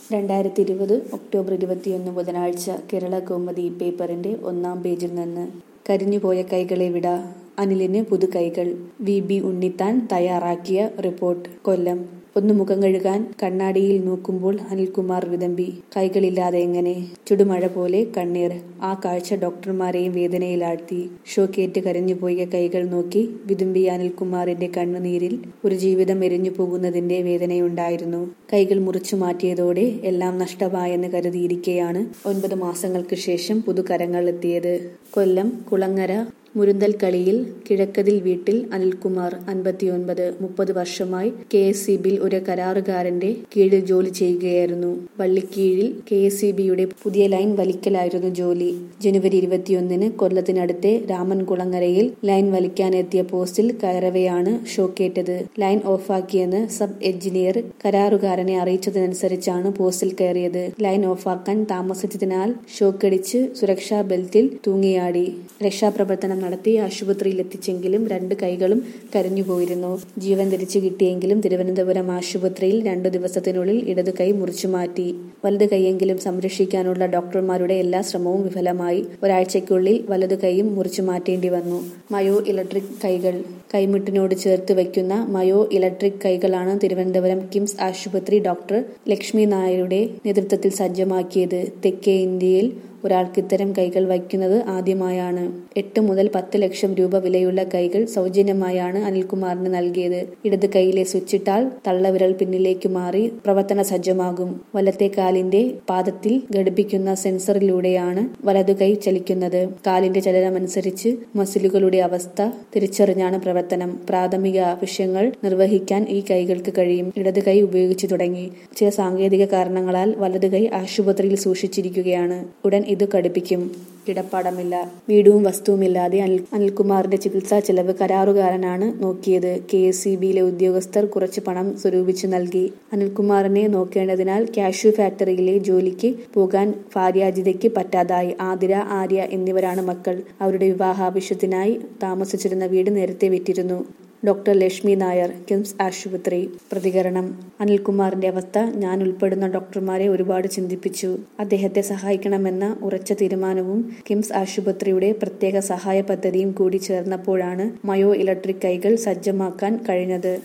രണ്ടായിരത്തി ഇരുപത് ഒക്ടോബർ ഇരുപത്തിയൊന്ന് ബുധനാഴ്ച കേരള കൗമുദി പേപ്പറിന്റെ ഒന്നാം പേജിൽ നിന്ന് കരിഞ്ഞുപോയ കൈകളെ വിട അനിലിന് പുതുകൈകൾ വി ബി ഉണ്ണിത്താൻ തയ്യാറാക്കിയ റിപ്പോർട്ട് കൊല്ലം ഒന്ന് മുഖം കഴുകാൻ കണ്ണാടിയിൽ നോക്കുമ്പോൾ അനിൽകുമാർ വിതമ്പി കൈകളില്ലാതെ എങ്ങനെ ചുടുമഴ പോലെ കണ്ണീർ ആ കാഴ്ച ഡോക്ടർമാരെയും വേദനയിലാഴ്ത്തി ഷോക്കേറ്റ് കരഞ്ഞുപോയ കൈകൾ നോക്കി വിതുമ്പിയ അനിൽകുമാറിന്റെ കണ്ണുനീരിൽ ഒരു ജീവിതം എരിഞ്ഞു പോകുന്നതിന്റെ വേദനയുണ്ടായിരുന്നു കൈകൾ മുറിച്ചു മാറ്റിയതോടെ എല്ലാം നഷ്ടമായെന്ന് കരുതിയിരിക്കെയാണ് ഒൻപത് മാസങ്ങൾക്ക് ശേഷം പുതുകരങ്ങൾ എത്തിയത് കൊല്ലം കുളങ്ങര മുരുന്തൽക്കളിയിൽ കിഴക്കതിൽ വീട്ടിൽ അനിൽകുമാർ അൻപത്തിയൊൻപത് മുപ്പത് വർഷമായി കെ എസ് സി ബിയിൽ ഒരു കരാറുകാരന്റെ കീഴിൽ ജോലി ചെയ്യുകയായിരുന്നു വള്ളിക്കീഴിൽ കെ എസ് സി ബിയുടെ പുതിയ ലൈൻ വലിക്കലായിരുന്നു ജോലി ജനുവരി ഇരുപത്തിയൊന്നിന് കൊല്ലത്തിനടുത്തെ രാമൻകുളങ്ങരയിൽ ലൈൻ വലിക്കാനെത്തിയ പോസ്റ്റിൽ കയറവെയാണ് ഷോക്കേറ്റത് ലൈൻ ഓഫാക്കിയെന്ന് സബ് എഞ്ചിനീയർ കരാറുകാരനെ അറിയിച്ചതനുസരിച്ചാണ് പോസ്റ്റിൽ കയറിയത് ലൈൻ ഓഫാക്കാൻ താമസിച്ചതിനാൽ ഷോക്കടിച്ച് സുരക്ഷാ ബെൽറ്റിൽ തൂങ്ങിയാടി രക്ഷാപ്രവർത്തനം നടത്തി ആശുപത്രിയിൽ എത്തിച്ചെങ്കിലും രണ്ട് കൈകളും കരഞ്ഞുപോയിരുന്നു ജീവൻ തിരിച്ചു കിട്ടിയെങ്കിലും തിരുവനന്തപുരം ആശുപത്രിയിൽ രണ്ടു ദിവസത്തിനുള്ളിൽ ഇടതു കൈ മുറിച്ചു മാറ്റി വലതു കൈയെങ്കിലും സംരക്ഷിക്കാനുള്ള ഡോക്ടർമാരുടെ എല്ലാ ശ്രമവും വിഫലമായി ഒരാഴ്ചയ്ക്കുള്ളിൽ വലതു കൈയും മുറിച്ചു മാറ്റേണ്ടി വന്നു മയോ ഇലക്ട്രിക് കൈകൾ കൈമുട്ടിനോട് ചേർത്ത് വയ്ക്കുന്ന മയോ ഇലക്ട്രിക് കൈകളാണ് തിരുവനന്തപുരം കിംസ് ആശുപത്രി ഡോക്ടർ ലക്ഷ്മി നായരുടെ നേതൃത്വത്തിൽ സജ്ജമാക്കിയത് തെക്കേ ഇന്ത്യയിൽ ഒരാൾക്ക് ഇത്തരം കൈകൾ വയ്ക്കുന്നത് ആദ്യമായാണ് എട്ട് മുതൽ പത്ത് ലക്ഷം രൂപ വിലയുള്ള കൈകൾ സൗജന്യമായാണ് അനിൽകുമാറിന് നൽകിയത് ഇടത് കൈയിലെ സ്വിച്ചിട്ടാൽ തള്ളവിരൽ പിന്നിലേക്ക് മാറി പ്രവർത്തന സജ്ജമാകും വലത്തെ കാലിന്റെ പാദത്തിൽ ഘടിപ്പിക്കുന്ന സെൻസറിലൂടെയാണ് വലതു കൈ ചലിക്കുന്നത് കാലിന്റെ ചലനമനുസരിച്ച് മസിലുകളുടെ അവസ്ഥ തിരിച്ചറിഞ്ഞാണ് പ്രവർത്തനം പ്രാഥമിക ആവശ്യങ്ങൾ നിർവഹിക്കാൻ ഈ കൈകൾക്ക് കഴിയും ഇടത് കൈ ഉപയോഗിച്ചു തുടങ്ങി ചില സാങ്കേതിക കാരണങ്ങളാൽ വലതു കൈ ആശുപത്രിയിൽ സൂക്ഷിച്ചിരിക്കുകയാണ് ഉടൻ ഇത് ഘടിപ്പിക്കും കിടപ്പാടമില്ല വീടും വസ്തുവുമില്ലാതെ അനിൽ അനിൽകുമാറിന്റെ ചികിത്സാ ചെലവ് കരാറുകാരനാണ് നോക്കിയത് കെ എസ് സി ബിയിലെ ഉദ്യോഗസ്ഥർ കുറച്ച് പണം സ്വരൂപിച്ചു നൽകി അനിൽകുമാറിനെ നോക്കേണ്ടതിനാൽ കാഷ്യൂ ഫാക്ടറിയിലെ ജോലിക്ക് പോകാൻ ഭാര്യാജിതയ്ക്ക് പറ്റാതായി ആതിര ആര്യ എന്നിവരാണ് മക്കൾ അവരുടെ വിവാഹാവശ്യത്തിനായി താമസിച്ചിരുന്ന വീട് നേരത്തെ വിറ്റിരുന്നു ഡോക്ടർ ലക്ഷ്മി നായർ കിംസ് ആശുപത്രി പ്രതികരണം അനിൽകുമാറിന്റെ അവസ്ഥ ഞാൻ ഉൾപ്പെടുന്ന ഡോക്ടർമാരെ ഒരുപാട് ചിന്തിപ്പിച്ചു അദ്ദേഹത്തെ സഹായിക്കണമെന്ന ഉറച്ച തീരുമാനവും കിംസ് ആശുപത്രിയുടെ പ്രത്യേക സഹായ പദ്ധതിയും കൂടി ചേർന്നപ്പോഴാണ് മയോ ഇലക്ട്രിക് കൈകൾ സജ്ജമാക്കാൻ കഴിഞ്ഞത്